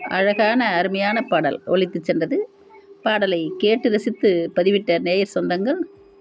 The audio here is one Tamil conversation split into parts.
அழகான அருமையான பாடல் ஒலித்து சென்றது பாடலை கேட்டு ரசித்து பதிவிட்ட நேயர் சொந்தங்கள்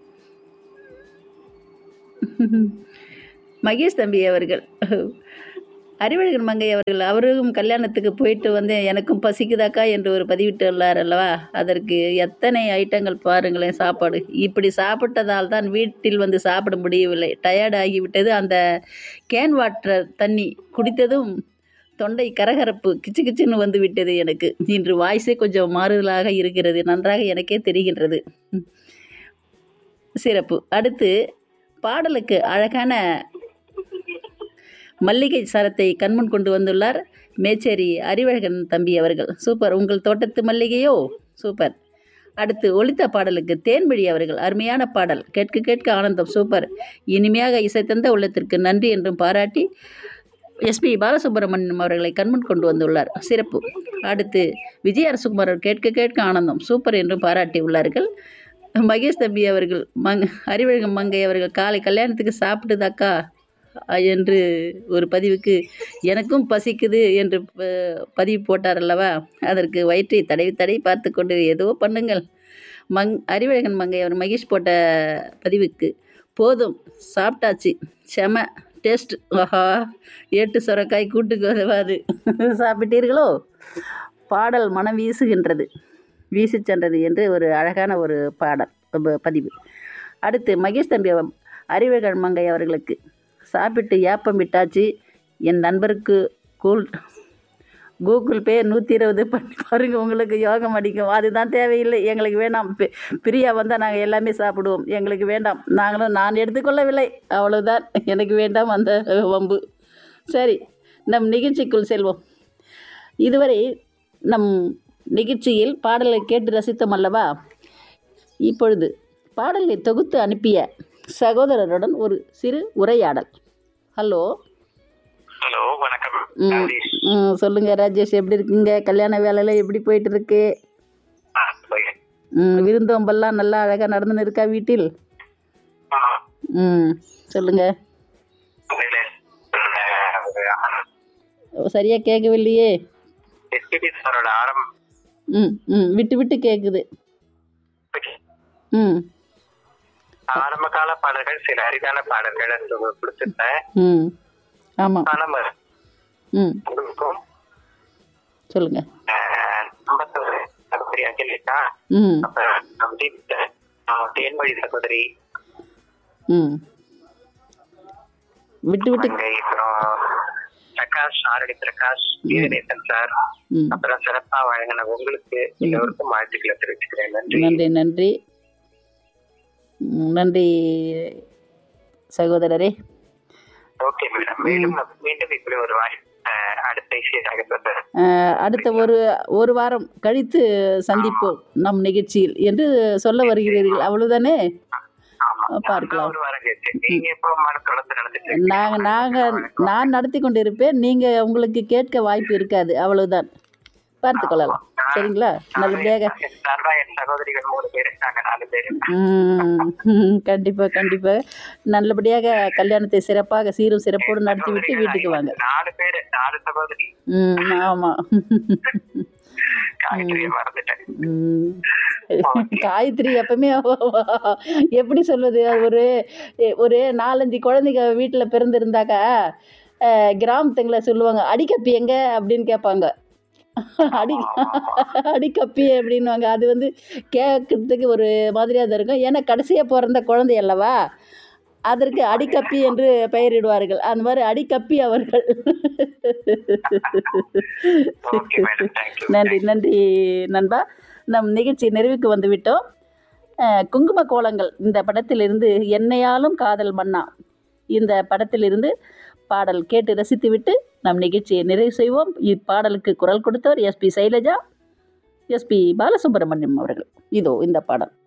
மகேஷ் தம்பி அவர்கள் அறிவழகன் மங்கை அவர்கள் அவரும் கல்யாணத்துக்கு போயிட்டு வந்து எனக்கும் பசிக்குதாக்கா என்று ஒரு பதிவிட்டுள்ளார் அல்லவா அதற்கு எத்தனை ஐட்டங்கள் பாருங்களேன் சாப்பாடு இப்படி சாப்பிட்டதால் தான் வீட்டில் வந்து சாப்பிட முடியவில்லை டயர்ட் ஆகிவிட்டது அந்த கேன் வாட்டர் தண்ணி குடித்ததும் தொண்டை கரகரப்பு கிச்சு கிச்சுன்னு வந்து விட்டது எனக்கு இன்று வாய்ஸே கொஞ்சம் மாறுதலாக இருக்கிறது நன்றாக எனக்கே தெரிகின்றது சிறப்பு அடுத்து பாடலுக்கு அழகான மல்லிகை சரத்தை கண்முன் கொண்டு வந்துள்ளார் மேச்சேரி அறிவழகன் தம்பி அவர்கள் சூப்பர் உங்கள் தோட்டத்து மல்லிகையோ சூப்பர் அடுத்து ஒலித்த பாடலுக்கு தேன்மொழி அவர்கள் அருமையான பாடல் கேட்க கேட்க ஆனந்தம் சூப்பர் இனிமையாக இசைத்தந்த உள்ளத்திற்கு நன்றி என்றும் பாராட்டி எஸ்பி பாலசுப்ரமணியம் அவர்களை கண்முன் கொண்டு வந்துள்ளார் சிறப்பு அடுத்து விஜய் அரசுகுமார் கேட்க கேட்க ஆனந்தம் சூப்பர் என்றும் பாராட்டி உள்ளார்கள் மகேஷ் தம்பி அவர்கள் மங் அறிவழகம் மங்கை அவர்கள் காலை கல்யாணத்துக்கு சாப்பிட்டுதாக்கா என்று ஒரு பதிவுக்கு எனக்கும் பசிக்குது என்று ப- பதிவு போட்டார் அல்லவா அதற்கு வயிற்றை தடவி தடவி பார்த்து கொண்டு ஏதோ பண்ணுங்கள் மங் அறிவழகன் மங்கை அவர் மகேஷ் போட்ட பதிவுக்கு போதும் சாப்பிட்டாச்சு செம டேஸ்ட் ஆஹா ஏட்டு சுரக்காய் கூட்டுக்கு உதவாது சாப்பிட்டீர்களோ பாடல் மனம் வீசுகின்றது வீசி சென்றது என்று ஒரு அழகான ஒரு பாடல் ப- பதிவு அடுத்து மகேஷ் தம்பி அவ- அறிவழகன் மங்கை அவர்களுக்கு சாப்பிட்டு ஏப்பம் விட்டாச்சு என் நண்பருக்கு கூல் கூகுள் பே நூற்றி இருபது பண்ணி பாருங்க உங்களுக்கு யோகம் அடிக்கும் அதுதான் தேவையில்லை எங்களுக்கு வேண்டாம் பி- பிரியா வந்தால் நாங்கள் எல்லாமே சாப்பிடுவோம் எங்களுக்கு வேண்டாம் நாங்களும் நான் எடுத்துக்கொள்ளவில்லை அவ்வளவுதான் எனக்கு வேண்டாம் அந்த வம்பு சரி நம் நிகழ்ச்சிக்குள் செல்வோம் இதுவரை நம் நிகழ்ச்சியில் பாடலை கேட்டு ரசித்தோம் அல்லவா இப்பொழுது பாடலை தொகுத்து அனுப்பிய சகோதரருடன் ஒரு சிறு உரையாடல் ஹலோ ஹலோ வணக்கம் ம் ராஜேஷ். ம் சொல்லுங்க ராஜேஷ் எப்படி இருக்கீங்க கல்யாண வேலையெல்லாம் எப்படி போயிட்டு இருக்கு ஆ, போய். ம் விருந்தோம்பெல்லாம் நல்லா அழகாக நடந்துன்னு இருக்கா வீட்டில் ஆ, ம் சொல்லுங்க உண்மையிலே, அஹ், ஒரு ஆ- சரியாக கேட்கவில்லையே எஸ்பிபி சாரோட ஆரம்ப ம் ம் விட்டு விட்டு கேட்குது ம் ஆரம்ப கால பாடல்கள் சில அரிதான பாடல்கள் என்று கொடுத்துருந்தேன் ம் ஆமாம் ஆனா நம்ம ம் உங்களுக்கும் சொல்லுங்க அஹ், ஐம்பத்தொரு சகோதரி அஞ்சலிக்கா ம் அப்புறம் நம் தீபித்த, அஹ், தேன்மொழி சகோதரி ம் விட்டு விட்டு அங்கே அப்புறம் பிரகாஷ் ஆரடி பிரகாஷ் வீரநேசன் சார் ம் அப்புறம் சிறப்பா வழங்கின உங்களுக்கு எல்லோருக்கும் வாழ்த்துக்களை தெரிவிச்சுக்கிறேன் நன்றி நன்றி நன்றி ம், நன்றி சகோதரரே ஓகே மேடம் மேலும் நான் மீண்டும் இப்படி ஒரு வாய்ப்பு அஹ், அடுத்த விஷயத்தாக சொல்றேன் அஹ், அடுத்த ஒரு ஒரு வாரம் கழித்து சந்திப்போம் நம் நிகழ்ச்சியில் என்று சொல்ல வருகிறீர்கள் அவ்வளவுதானே ஆமா பார்க்கலாம். ஒரு வாரம் கழிச்சு நீங்க எப்போ மன தொடர்ந்து நடந்துட்டு நாங்கள் நாங்கள் நான் நடத்தி கொண்டு இருப்பேன் நீங்கள் உங்களுக்கு கேட்க வாய்ப்பு இருக்காது அவ்வளவுதான் பார்த்து கொள்ளலாம் சரிங்களா நல்லபடியாக என் சார்பா என் சகோதரிகள் மூணு பேரு நாங்க நாலு பேரு ம், ம், கண்டிப்பா கண்டிப்பா நல்லபடியாக கல்யாணத்தை சிறப்பாக சீரும் சிறப்போடு நடத்திவிட்டு வீட்டுக்கு வாங்க நாலு பேரு நாலு சகோதரி ம் ஆமாம் காயத்ரியை மறந்துட்டேன் ம். காயத்ரி எப்பவுமே எப்படி சொல்வது அது ஒரு ஒரு நாலஞ்சு குழந்தைங்க வீட்டில் பிறந்திருந்தாக்கா அஹ், கிராமத்துங்களை சொல்லுவாங்க அடிக்கப்பி எங்க அப்படின்னு கேட்பாங்க அடி அடிக்கப்பி அப்படின்வாங்க அது வந்து கேட்கறதுக்கு ஒரு மாதிரியாக தான் இருக்கும் ஏன்னா கடைசியாக பிறந்த குழந்தை அல்லவா அதற்கு அடிக்கப்பி என்று பெயரிடுவார்கள் அந்த மாதிரி அடிக்கப்பி அவர்கள் ஓகே மேடம் தேங்க்யூ நன்றி நன்றி நண்பா நம் நிகழ்ச்சி நிறைவுக்கு வந்துவிட்டோம் அஹ், குங்கும கோலங்கள் இந்த படத்திலிருந்து என்னையாலும் காதல் மன்னா இந்த படத்திலிருந்து பாடல் கேட்டு ரசித்துவிட்டு நம் நிகழ்ச்சியை நிறைவு செய்வோம் இப்பாடலுக்கு குரல் கொடுத்தவர் எஸ்பி சைலஜா எஸ்பி பாலசுப்ரமணியம் அவர்கள் இதோ இந்த பாடல்